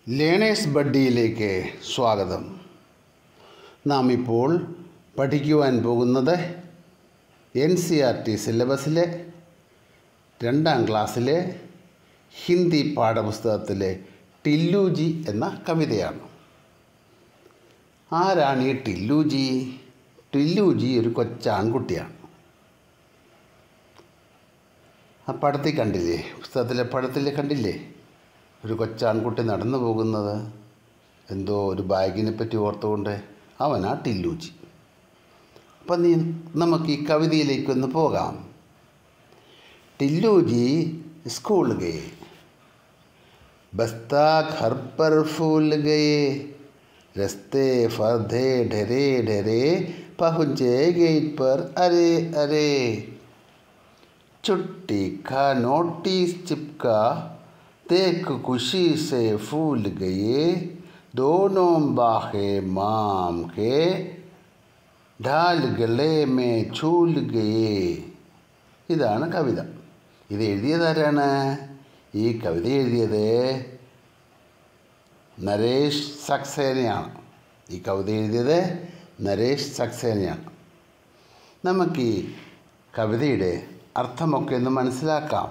learners ബഡ്ഡിയിലേക്ക് സ്വാഗതം നാം ഇപ്പോൾ പഠിക്കുവാൻ പോകുന്നത് എൻ സി ആർ ടി സിലബസിലെ രണ്ടാം ക്ലാസ്സിലെ ഹിന്ദി പാഠപുസ്തകത്തിലെ ടില്ലുജി എന്ന കവിതയാണ് ആരാണ് ഈ ടില്ലുജി ടില്ലുജി ഒരു കൊച്ചാൺകുട്ടിയാണ് ആ പടത്തിൽ കണ്ടില്ലേ പുസ്തകത്തിലെ പടത്തിൽ കണ്ടില്ലേ ഒരു കൊച്ചാൺകുട്ടി നടന്നു പോകുന്നത് എന്തോ ഒരു ബാഗിനെ പറ്റി ഓർത്തുകൊണ്ട് അവനാ ടില്ലൂച്ചി അപ്പം നീ നമുക്ക് ഈ കവിതയിലേക്കൊന്ന് പോകാം ടില്ലൂജി സ്കൂൾ ഗയെ ബസ്താ ഘർ പർ ഫൂൽ ഗയെ रस्ते फर्दे ढरे ढरे पहुँचे गेट पर अरे अरे छुट्टी का नोटिस चिपका देख खुशी से फूल गए दोनों बाहे माम के ढाल गले में छूल गए ഇതാണ് കവിത ഇത് എഴുതിയതാരാണ് ഈ കവിത എഴുതിയത് നരേഷ് സക്സേനയാണ് ഈ കവിത എഴുതിയത് നരേഷ് സക്സേനയാണ് നമുക്ക് ഈ കവിതയുടെ അർത്ഥമൊക്കെ ഒന്ന് മനസ്സിലാക്കാം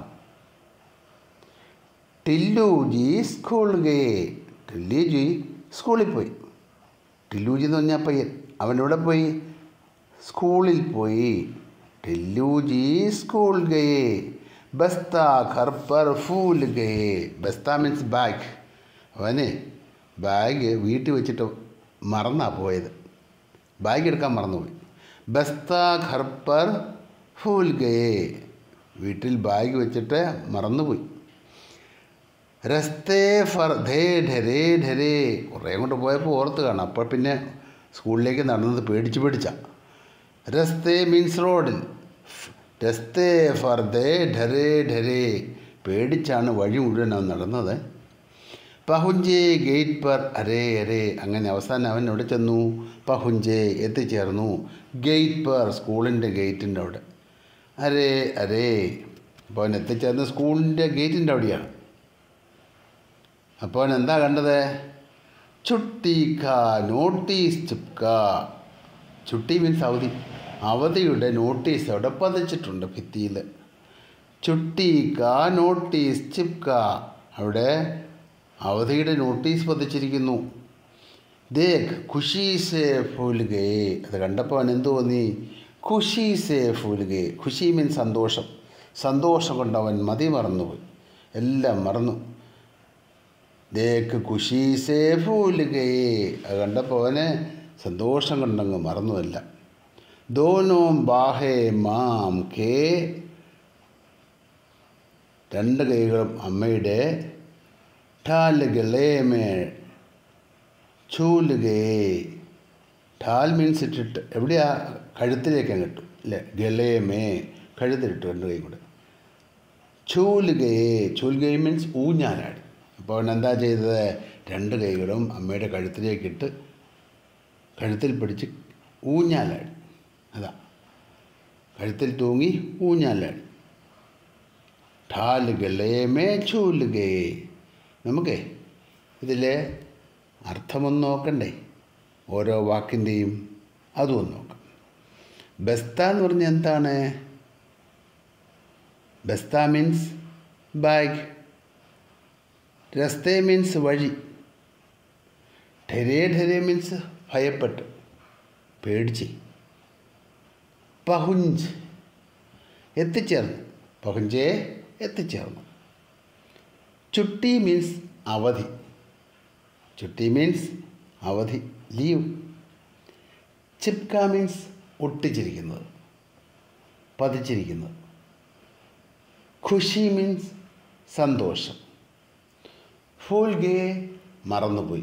ടില്ലുജി സ്കൂൾ ഗയേ ടില്ലുജി സ്കൂളിൽ പോയി ടില്ലുജി എന്ന് പറഞ്ഞാൽ പയ്യൻ അവനെവിടെ പോയി സ്കൂളിൽ പോയി ടില്ലുജി സ്കൂൾ ഗയേ ബസ്ത ഘർ പർ ഫൂൽ ഗയേ ബസ്ത മീൻസ് ബാഗ് അവനെ ബാഗ് വീട്ടിൽ വെച്ചിട്ട് മറന്നാ പോയത് ബാഗ് എടുക്കാൻ മറന്നുപോയി ബസ്ത ഘർ പർ ഫൂൽ ഗയേ വീട്ടിൽ ബാഗ് വെച്ചിട്ട് മറന്നുപോയി രസ്തേ ഫർ ധേ ഢരേ ഢരേ കുറേ കൊണ്ട് പോയപ്പോൾ ഓർത്ത് കാണാം അപ്പോൾ പിന്നെ സ്കൂളിലേക്ക് നടന്നത് പേടിച്ച് പേടിച്ച രസ്തേ മീൻസ് റോഡിൽ രസ്തേ ഫർ ധേ ഢരേ ഢരേ പേടിച്ചാണ് വഴി മുഴുവൻ അവൻ നടന്നത് പഹുഞ്ചേ ഗേറ്റ് പർ അരേ അരേ അങ്ങനെ അവസാനം അവൻ എവിടെ ചെന്നു പഹുഞ്ചേ എത്തിച്ചേർന്നു ഗേറ്റ് പർ സ്കൂളിൻ്റെ ഗേറ്റിൻ്റെ അവിടെ അരേ അരേ അപ്പോൾ അവൻ എത്തിച്ചേർന്ന് സ്കൂളിൻ്റെ ഗേറ്റിൻ്റെ അവിടെയാണ് അപ്പോൾ അവൻ എന്താ കണ്ടത് ചുട്ടി കാ നോട്ടീസ് ചിപ്ക ചുട്ടി മീൻസ് അവധി അവധിയുടെ നോട്ടീസ് അവിടെ പതിച്ചിട്ടുണ്ട് ഭിത്തിയിൽ ചുട്ടി കാ നോട്ടീസ് ചിപ്ക അവിടെ അവധിയുടെ നോട്ടീസ് പതിച്ചിരിക്കുന്നു ദേഖ് ഖുഷി സേ ഫൂൽ ഗയേ അത് കണ്ടപ്പോൾ അവൻ എന്ത് തോന്നി ഖുഷി സേ ഫൂൽ ഗയേ ഖുഷി മീൻ സന്തോഷം സന്തോഷം കൊണ്ട് അവൻ മതി മറന്നുപോയി എല്ലാം മറന്നു ദേഖ് ഖുഷി സേ ഫൂൽ ഗയേ അത് കണ്ടപ്പോൾ അവന് സന്തോഷം കൊണ്ടങ്ങ് മറന്നുമല്ല ദോനോം ബാഹേ മാം കേ രണ്ട് കൈകളും അമ്മയുടെ ഠാൽ ഗളേമേ ചൂല് ഗയേ ഠാൽ മീൻസ് ഇട്ടിട്ട് എവിടെയാ കഴുത്തിലേക്ക് അങ്ങ് അല്ലേ ഗളേമേ കഴുത്തിലിട്ടു രണ്ട് കൈ കൂടെ ചൂല് ഗയേ ചൂൽ ഗയേ മീൻസ് ഊഞ്ഞാലാടി അപ്പോൾ അവൻ എന്താ ചെയ്തത് രണ്ട് കൈകളും അമ്മയുടെ കഴുത്തിലേക്കിട്ട് കഴുത്തിൽ പിടിച്ച് ഊഞ്ഞാലാടി അതാ കഴുത്തിൽ തൂങ്ങി ഊഞ്ഞാലാടി ഠാൽ ഗളേമേ ചൂല് ഗയേ നമുക്കേ ഇതിലെ അർത്ഥമൊന്ന് നോക്കണ്ടേ ഓരോ വാക്കിൻ്റെയും അതും ഒന്ന് നോക്കാം ബസ്ത എന്ന് പറഞ്ഞാൽ എന്താണ് ബസ്ത മീൻസ് ബാഗ് രസ്തേ മീൻസ് വഴി ഠരേ ഠരേ മീൻസ് ഭയപ്പെട്ട് പേടിച്ച് പഹുഞ്ച് എത്തിച്ചേർന്നു പഹുഞ്ചേ എത്തിച്ചേർന്നു ചുട്ടി മീൻസ് അവധി ചുട്ടി മീൻസ് അവധി ലീവ് ചിപ്ക മീൻസ് ഒട്ടിച്ചിരിക്കുന്നത് പതിച്ചിരിക്കുന്നത് ഖുഷി മീൻസ് സന്തോഷം ഫൂൽ ഗേ മറന്നുപോയി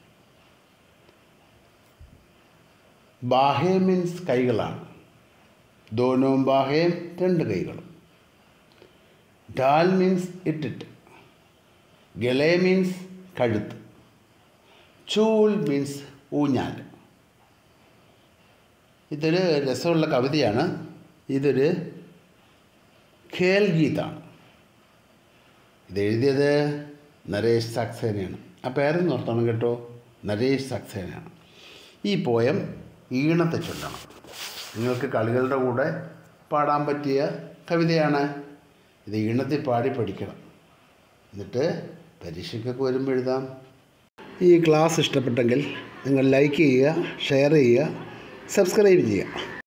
ബാഹേ മീൻസ് കൈകളാണ് ദോനോം ബാഹേം രണ്ട് കൈകളും ഡാൽ മീൻസ് ഇട്ടിട്ട് ഗളേ മീൻസ് കഴുത്ത് ചൂൽ മീൻസ് ഊഞ്ഞാൽ ഇതൊരു രസമുള്ള കവിതയാണ് ഇതൊരു ഖേൽ ഗീതാണ് ഇത് എഴുതിയത് നരേഷ് സക്സേനയാണ് ആ പേരെന്ന് ഓർത്തണം കേട്ടോ നരേഷ് സക്സേനയാണ് ഈ പോയം ഈണത്തെ ചൊല്ലണം നിങ്ങൾക്ക് കളികളുടെ കൂടെ പാടാൻ പറ്റിയ കവിതയാണ് ഇത് ഈണത്തിൽ പാടി പഠിക്കണം എന്നിട്ട് പരീക്ഷയ്ക്കൊക്കെ വരുമ്പോൾ എഴുതാം ഈ ക്ലാസ് ഇഷ്ടപ്പെട്ടെങ്കിൽ നിങ്ങൾ ലൈക്ക് ചെയ്യുക ഷെയർ ചെയ്യുക സബ്സ്ക്രൈബ് ചെയ്യുക